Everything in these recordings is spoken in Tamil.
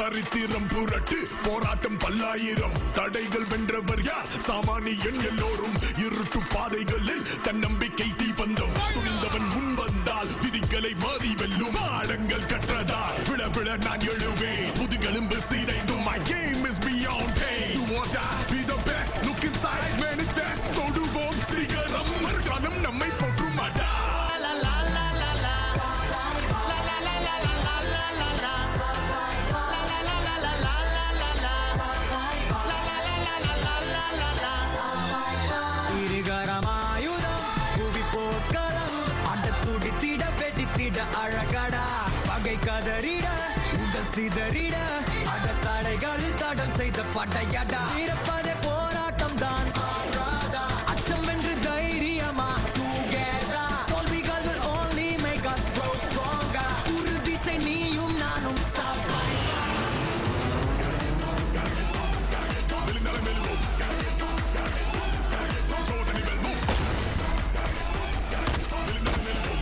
சரித்திரம் புரட்டு போராட்டம் பல்லாயிரம் தடைகள் வென்றவர் யார் சாமானியன் எல்லோரும் இருட்டு பாதைகளில் தன்னம்பிக்கை தீபந்தம் துணிந்தவன் முன் வந்தால் விதிகளை மாறி வெல்லும் ஆழங்கள் கற்றதால் விழ விழ நான் எழுவேன் முதுகெலும்பு சீரைந்தும் my game is beyond pain do or die be the best look inside manifest தொடுவோம் சிகரம் மறுகாலம் நம்மை போற்றுமாடா இருகரமாயுதம் புவி போர்க்களம் அண்ட துடித்திட வெடித்திட அழகடா பகை கதறிட உடல் சிதறிட அட தடைகளில் தடம் செய்த படையடா இருப்பதே போராட்டம் தான் அச்சம் என்று தைரியமா together. தோல்விகள் will only make us grow stronger. உறுதிசை நீயும் நானும் சாப்பாய் விழுந்தாலும் வெல்வோம் சோதனை வெல்வோம் விழுந்தாலும் வெல்வோம்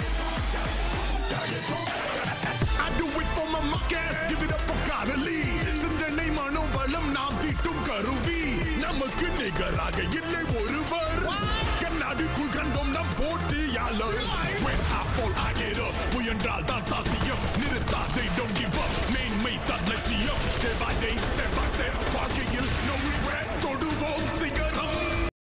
I do it for my muckers, give it up for காதலி சிந்தனை மனோபலம் நாம் தீட்டும் கருவி நமக்கு நிகராக இல்லை ஒருவர் கண்ணாடிக்குள் கண்டோம் நம் போட்டியாளர் When I fall, I get up. முயன்றால் தான் சாத்தியம் நிறுத்தாதே don't